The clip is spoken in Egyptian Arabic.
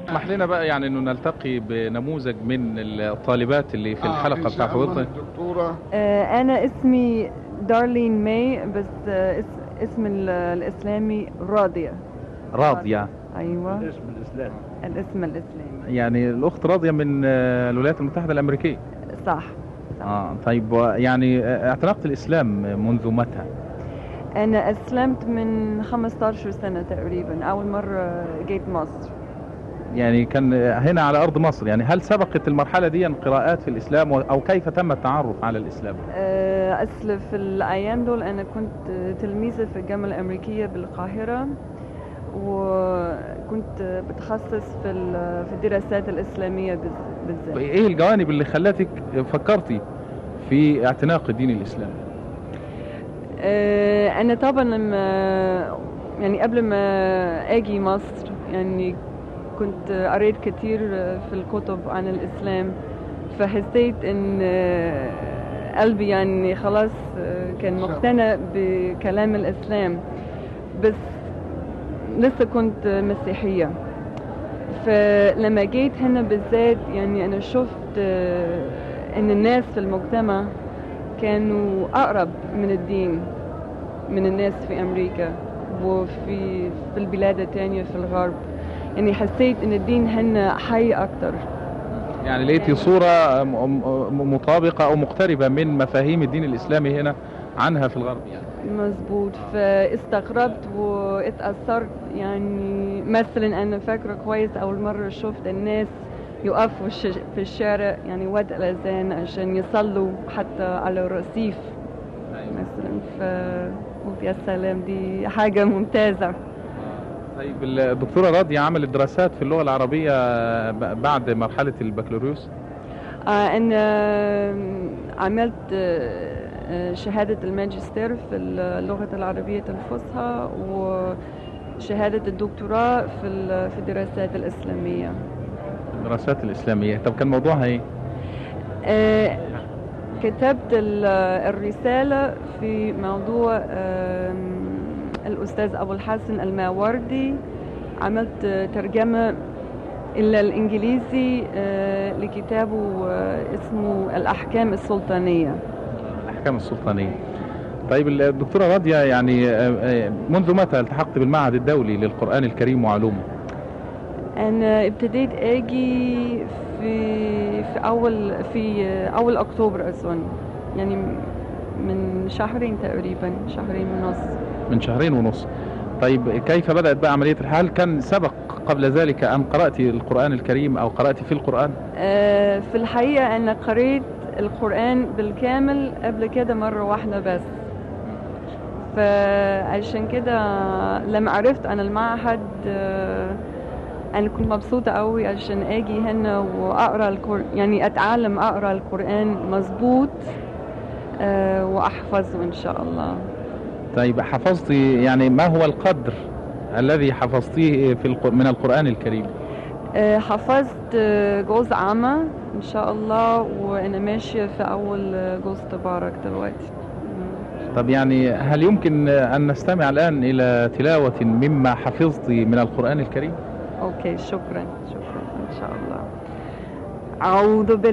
اسمح لنا بقى يعني انه نلتقي بنموذج من الطالبات اللي في آه، الحلقه إن بتاع شاء الله فضيلتك الدكتورة آه، أنا اسمي دارلين ماي بس آه، اس- اسم ال- الإسلامي راضية راضيه أيوة الاسم الاسلامي الاسم الإسلامي يعني الاخت راضيه من آه، الولايات المتحده الامريكيه صح اه طيب و- يعني آه، اعتنقت الاسلام منذ متى أنا أسلمت من 15 سنة تقريبا أول مرة جيت مصر يعني كان هنا على ارض مصر يعني هل سبقت المرحله دي قراءات في الاسلام و- او كيف تم التعرف على الاسلام آه، أصل في الأيام دول أنا كنت تلميذة في الجامعة الأمريكية بالقاهرة وكنت بتخصص في ال- في الدراسات الإسلامية بز- بالذات ايه الجوانب اللي خلتك فكرتي في اعتناق الدين الاسلامي آه، أنا طبعا لما يعني قبل ما أجي مصر يعني كنت قريت كتير في الكتب عن الإسلام فحسيت إن آه، قلبي يعني خلاص آه، كان مقتنع بكلام الإسلام بس لسه كنت مسيحية فلما جيت هنا بالذات يعني أنا شفت آه، إن الناس في المجتمع كانوا أقرب من الدين من الناس في أمريكا وفي في البلاد التانية في الغرب يعني حسيت إن الدين هنا حي أكتر يعني لقيتي صوره م- م- مطابقه او مقتربه من مفاهيم الدين الاسلامي هنا عنها في الغرب يعني مظبوط فاستغربت واتأثرت يعني مثلا أنا فاكرة كويس أول مرة شفت الناس يقفوا ش- في الشارع يعني وقت الأذان عشان يصلوا حتى على الرصيف مثلا ف قلت يا سلام دي حاجة ممتازة طيب الدكتوره راضيه عملت دراسات في اللغه العربيه ب- بعد مرحله البكالوريوس آه أنا عملت آه، آه، شهادة الماجستير في اللغة العربية الفصحى وشهادة الدكتوراه في ال- في الدراسات الإسلامية الدراسات الاسلاميه طب كان موضوعها ايه آه، كتبت ال- الرسالة في موضوع آم، الأستاذ أبو الحسن الماوردي عملت ترجمة إلى الإنجليزي آه، لكتابه آه، اسمه الأحكام السلطانية الاحكام السلطانيه طيب الدكتوره راضيه يعني آه، آه، منذ متى التحقت بالمعهد الدولي للقران الكريم وعلومه أنا ابتديت أجي في في أول في أول أكتوبر أظن يعني من شهرين تقريبا شهرين ونص من شهرين ونص طيب كيف بدأت بقى عملية الحال كان سبق قبل ذلك أن قرأت القرآن الكريم أو قرأت في القرآن آه، في الحقيقة أنا قريت القرآن بالكامل قبل كده مرة واحدة بس فعشان كده لما عرفت عن المعهد آه، أنا كنت مبسوطة قوي عشان أجي هنا وأقرأ القرآن يعني أتعلم أقرأ القرآن مظبوط آه، وأحفظه إن شاء الله طيب حفظتي يعني ما هو القدر الذي حفظتيه في الق... من القرآن الكريم آه، حفظت آه، جزء عامة إن شاء الله وأنا ماشية في أول آه، جزء تبارك دلوقتي مم. طب يعني هل يمكن أن نستمع الآن إلى تلاوة مما حفظت من القرآن الكريم اوكي شكرا شكرا ان شاء الله اعوذ بالله